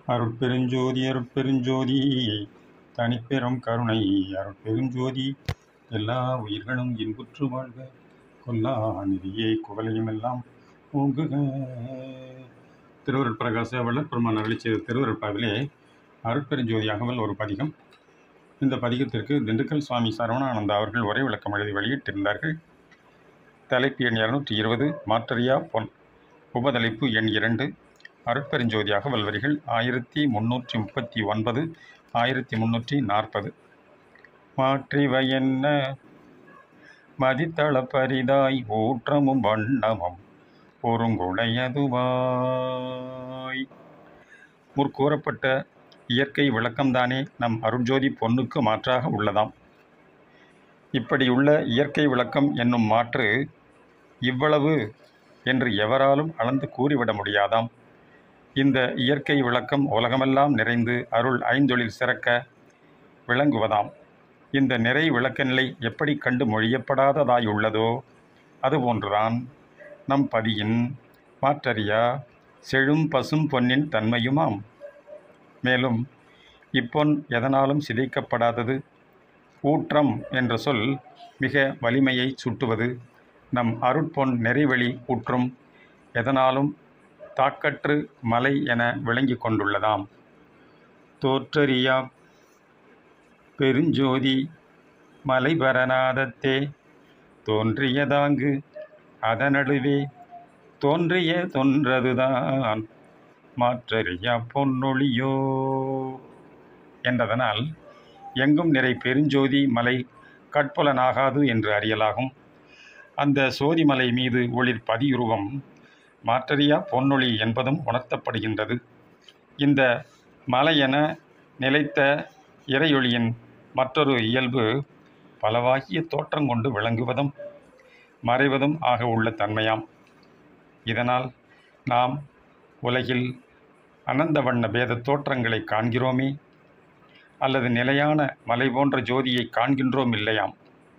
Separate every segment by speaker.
Speaker 1: அருட்பெருஞ்சோதி அருட்பெருஞ்சோதி தனிப்பெரும் கருணை அருட்பெருஞ்சோதி எல்லா உயிர்களும் இன்புற்று வாழ்க கொல்லா நிதியே குவலையும் எல்லாம் ஓங்குக திருவருட் பிரகாச வள்ளற்பெருமான் அருளி செய்த திருவருட்பாவிலே அருட்பெருஞ்சோதி அகவல் ஒரு பதிகம் இந்த பதிகத்திற்கு திண்டுக்கல் சுவாமி சரவணானந்தா அவர்கள் உரை விளக்கம் எழுதி வெளியிட்டிருந்தார்கள் தலைப்பு எண் இரநூற்றி இருபது மாற்றறியா பொன் உபதலைப்பு எண் இரண்டு அருட்பெருஞ்சோதியாக வல்வரிகள் ஆயிரத்தி முன்னூற்றி முப்பத்தி ஒன்பது ஆயிரத்தி முன்னூற்றி நாற்பது மாற்றிவையென்ன மதித்தள பரிதாய் ஊற்றமும் வண்ணமும் ஒருங்குடையதுவாய் முற்கூறப்பட்ட இயற்கை விளக்கம்தானே நம் அருட்ஜோதி பொன்னுக்கு மாற்றாக உள்ளதாம் இப்படியுள்ள இயற்கை விளக்கம் என்னும் மாற்று இவ்வளவு என்று எவராலும் அளந்து கூறிவிட முடியாதாம் இந்த இயற்கை விளக்கம் உலகமெல்லாம் நிறைந்து அருள் ஐந்தொழில் சிறக்க விளங்குவதாம் இந்த நிறை விளக்க நிலை எப்படி கண்டு மொழியப்படாததாயுள்ளதோ அதுபோன்றுதான் நம் பதியின் மாற்றறியா செழும் பசும் பொன்னின் தன்மையுமாம் மேலும் இப்பொன் எதனாலும் சிதைக்கப்படாதது ஊற்றம் என்ற சொல் மிக வலிமையை சுட்டுவது நம் அருட்பொன் நெறிவெளி ஊற்றும் எதனாலும் தாக்கற்று மலை என விளங்கி கொண்டுள்ளதாம் தோற்றறியா பெருஞ்சோதி மலைபரநாதத்தே தோன்றியதாங்கு அதனடுவே தோன்றிய தொன்றதுதான் மாற்றறியா பொன்னொழியோ என்றதனால் எங்கும் நிறை பெருஞ்சோதி மலை கட்புலனாகாது என்று அறியலாகும் அந்த சோதிமலை மீது ஒளிர் பதியுருவம் மாற்றறியா பொன்னொழி என்பதும் உணர்த்தப்படுகின்றது இந்த மலையென நிலைத்த இறையொளியின் மற்றொரு இயல்பு பலவாகிய தோற்றம் கொண்டு விளங்குவதும் மறைவதும் ஆக உள்ள தன்மையாம் இதனால் நாம் உலகில் அனந்த வண்ண பேத தோற்றங்களை காண்கிறோமே அல்லது நிலையான மலை போன்ற ஜோதியை காண்கின்றோம் இல்லையாம்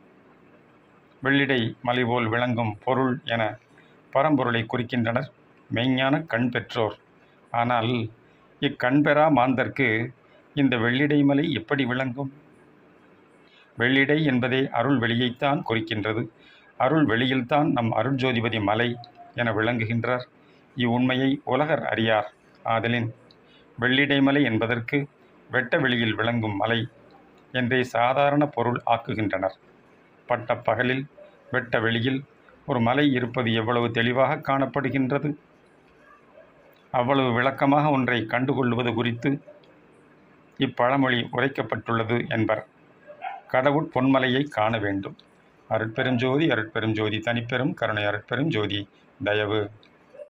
Speaker 1: வெள்ளிடை மலை போல் விளங்கும் பொருள் என பரம்பொருளை குறிக்கின்றனர் மெய்ஞான கண் பெற்றோர் ஆனால் இக்கண் பெறா மாந்தர்க்கு இந்த வெள்ளிடை மலை எப்படி விளங்கும் வெள்ளிடை என்பதே அருள் வெளியைத்தான் குறிக்கின்றது அருள் வெளியில்தான் நம் அருட்ஜோதிபதி மலை என விளங்குகின்றார் இவ்வுண்மையை உலகர் அறியார் ஆதலின் வெள்ளிடை மலை என்பதற்கு வெட்ட வெளியில் விளங்கும் மலை என்றே சாதாரண பொருள் ஆக்குகின்றனர் பட்ட பகலில் வெட்ட வெளியில் ஒரு மலை இருப்பது எவ்வளவு தெளிவாக காணப்படுகின்றது அவ்வளவு விளக்கமாக ஒன்றை கண்டுகொள்வது குறித்து இப்பழமொழி உரைக்கப்பட்டுள்ளது என்பர் கடவுட் பொன்மலையை காண வேண்டும் அருட்பெருஞ்சோதி அருட்பெருஞ்சோதி தனிப்பெரும் கருணை அருட்பெருஞ்சோதி தயவு